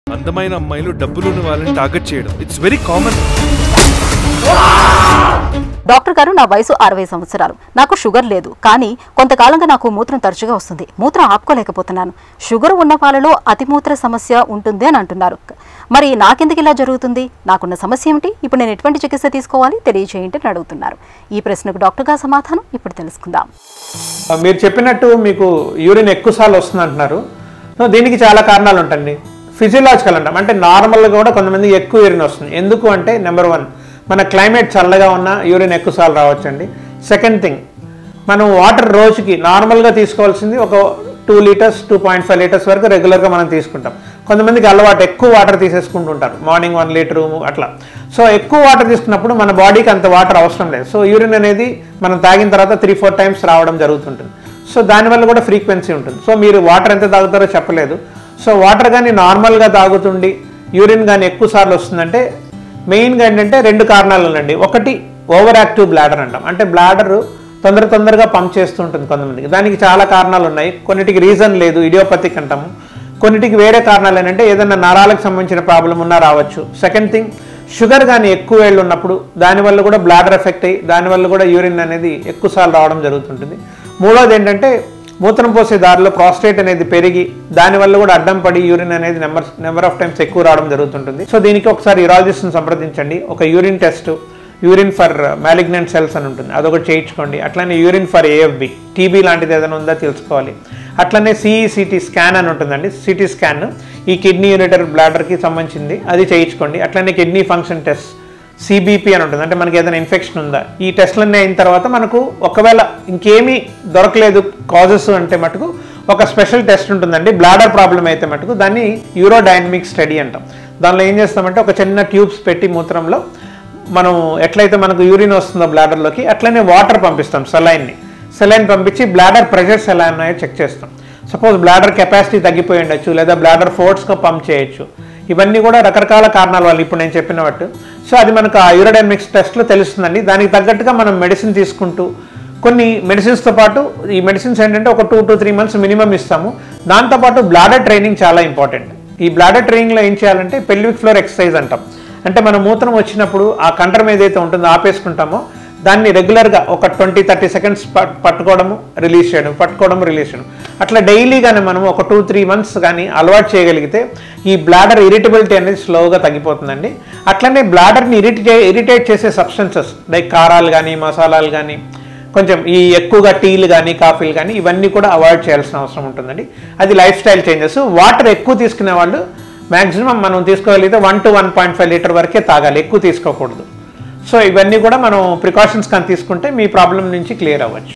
అందమైన అమ్మాయిలు డబ్బులున్న వాళ్ళని టార్గెట్ చేయడం ఇట్స్ వెరీ కామన్ డాక్టర్ గారు నా వయసు అరవై సంవత్సరాలు నాకు షుగర్ లేదు కానీ కొంతకాలంగా నాకు మూత్రం తరచుగా వస్తుంది మూత్రం ఆపుకోలేకపోతున్నాను షుగర్ ఉన్న వాళ్ళలో అతిమూత్ర సమస్య ఉంటుంది అని అంటున్నారు మరి నాకెందుకు ఇలా జరుగుతుంది నాకున్న సమస్య ఏమిటి ఇప్పుడు నేను ఎటువంటి చికిత్స తీసుకోవాలి తెలియజేయండి అని అడుగుతున్నారు ఈ ప్రశ్నకు డాక్టర్ గారు సమాధానం ఇప్పుడు తెలుసుకుందాం మీరు చెప్పినట్టు మీకు యూరిన్ ఎక్కువసార్లు వస్తుంది అంటున్నారు సో దీనికి చాలా కారణాలు ఉంటాయండి ఫిజియలాజికల్ అంటాం అంటే నార్మల్గా కూడా కొంతమంది ఎక్కువ యూరిన్ వస్తుంది ఎందుకు అంటే నెంబర్ వన్ మన క్లైమేట్ చల్లగా ఉన్న యూరిన్ ఎక్కువసార్లు రావచ్చండి సెకండ్ థింగ్ మనం వాటర్ రోజుకి నార్మల్గా తీసుకోవాల్సింది ఒక two litres two point five litres వరకు రెగ్యులర్గా మనం తీసుకుంటాం కొంతమందికి అలవాటు ఎక్కువ వాటర్ తీసేసుకుంటుంటారు మార్నింగ్ వన్ లీటరు అట్లా సో ఎక్కువ వాటర్ తీసుకున్నప్పుడు మన బాడీకి అంత వాటర్ అవసరం లేదు సో యూరిన్ అనేది మనం తాగిన తర్వాత త్రీ ఫోర్ టైమ్స్ రావడం జరుగుతుంటుంది సో దానివల్ల కూడా ఫ్రీక్వెన్సీ ఉంటుంది సో మీరు వాటర్ ఎంత తాగుతారో చెప్పలేదు సో వాటర్ కానీ నార్మల్గా తాగుతుండి యూరిన్ కానీ ఎక్కువ సార్లు వస్తుందంటే మెయిన్గా ఏంటంటే రెండు కారణాలు ఉన్నాయండి ఒకటి ఓవర్ యాక్టివ్ బ్లాడర్ అంటాం అంటే బ్లాడర్ తొందర తొందరగా పంప్ చేస్తూ ఉంటుంది కొంతమందికి దానికి చాలా కారణాలు ఉన్నాయి కొన్నిటికి రీజన్ లేదు ఇడియోపతిక్ అంటాము కొన్నిటికి వేరే కారణాలు ఏంటంటే ఏదైనా నరాలకు సంబంధించిన ప్రాబ్లం ఉన్నా రావచ్చు సెకండ్ థింగ్ షుగర్ కానీ ఎక్కువ ఏళ్ళు ఉన్నప్పుడు దానివల్ల కూడా బ్లాడర్ ఎఫెక్ట్ అయ్యి దానివల్ల కూడా యూరిన్ అనేది ఎక్కువసార్లు రావడం జరుగుతుంటుంది మూడోది ఏంటంటే మూత్రం పోసే దారిలో ప్రాస్టేట్ అనేది పెరిగి దానివల్ల కూడా అడ్డం పడి యూరిన్ అనేది నెంబర్ నెంబర్ ఆఫ్ టైమ్స్ ఎక్కువ రావడం జరుగుతుంటుంది సో దీనికి ఒకసారి యూరాలజిస్ట్ని సంప్రదించండి ఒక urine test urine for malignant cells అని ఉంటుంది అదొకటి చేయించుకోండి అట్లనే యూరిన్ ఫర్ ఏఎఫ్బి టీబీ లాంటిది ఏదైనా ఉందా తెలుసుకోవాలి అట్లనే సిఈసిటీ స్కాన్ అని ఉంటుందండి సిటీ స్కాన్ ఈ కిడ్నీ యూనిటర్ బ్లాడర్కి సంబంధించింది అది చేయించుకోండి అట్లనే కిడ్నీ ఫంక్షన్ టెస్ట్ సిబిపి అని ఉంటుంది అంటే మనకి ఏదైనా ఇన్ఫెక్షన్ ఉందా ఈ టెస్ట్లన్నీ అయిన తర్వాత మనకు ఒకవేళ ఇంకేమీ దొరకలేదు కాజెస్ అంటే మటుకు ఒక స్పెషల్ టెస్ట్ ఉంటుందండి బ్లాడర్ ప్రాబ్లం అయితే మటుకు దాన్ని యూరోడైనమిక్ స్టడీ అంటాం దానిలో ఏం చేస్తామంటే ఒక చిన్న ట్యూబ్స్ పెట్టి మూత్రంలో మనం ఎట్లయితే మనకు యూరిన్ వస్తుందో బ్లాడర్లోకి అట్లనే వాటర్ పంపిస్తాం సెలైన్ని సెలైన్ పంపించి బ్లాడర్ ప్రెషర్స్ ఎలా ఉన్నాయో చెక్ చేస్తాం సపోజ్ బ్లాడర్ కెపాసిటీ తగ్గిపోయి ఉండొచ్చు లేదా బ్లాడర్ ఫోర్స్గా పంప్ చేయొచ్చు ఇవన్నీ కూడా రకరకాల కారణాల వల్ల ఇప్పుడు నేను చెప్పినట్టు సో అది మనకు ఆ యూరోడైనమిక్స్ టెస్ట్లో తెలుస్తుందండి దానికి తగ్గట్టుగా మనం మెడిసిన్ తీసుకుంటూ కొన్ని మెడిసిన్స్తో పాటు ఈ మెడిసిన్స్ ఏంటంటే ఒక two to three months minimum ఇస్తాము దాంతోపాటు బ్లాడర్ ట్రైనింగ్ చాలా ఇంపార్టెంట్ ఈ బ్లాడర్ ట్రైనింగ్లో ఏం చేయాలంటే పెల్విక్ ఫ్లోర్ ఎక్సర్సైజ్ అంటాం అంటే మన మూత్రం వచ్చినప్పుడు ఆ కంట్రం ఏదైతే ఉంటుందో ఆపేసుకుంటామో దాన్ని రెగ్యులర్గా ఒక ట్వంటీ థర్టీ సెకండ్స్ పట్టుకోవడము రిలీజ్ చేయడం పట్టుకోవడం రిలీజ్ చేయడం అట్లా డైలీగానే మనం ఒక టూ త్రీ మంత్స్ కానీ అలవాటు చేయగలిగితే ఈ బ్లాడర్ ఇరిటబిలిటీ అనేది స్లోగా తగ్గిపోతుందండి అట్లనే బ్లాడర్ని ఇరిటే ఇరిటేట్ చేసే సబ్స్టెన్సెస్ లైక్ కారాలు కానీ మసాలాలు కానీ కొంచెం ఈ ఎక్కువగా టీలు కానీ కాఫీలు కానీ ఇవన్నీ కూడా అవాయిడ్ చేయాల్సిన అవసరం ఉంటుందండి అది లైఫ్ స్టైల్ చేంజెస్ వాటర్ ఎక్కువ తీసుకునే వాళ్ళు మ్యాక్సిమం మనం తీసుకోగలిగితే one to one point five litre వరకే తాగాలి ఎక్కువ తీసుకోకూడదు సో ఇవన్నీ కూడా మనం ప్రికాషన్స్ కానీ తీసుకుంటే మీ ప్రాబ్లం నుంచి క్లియర్ అవ్వచ్చు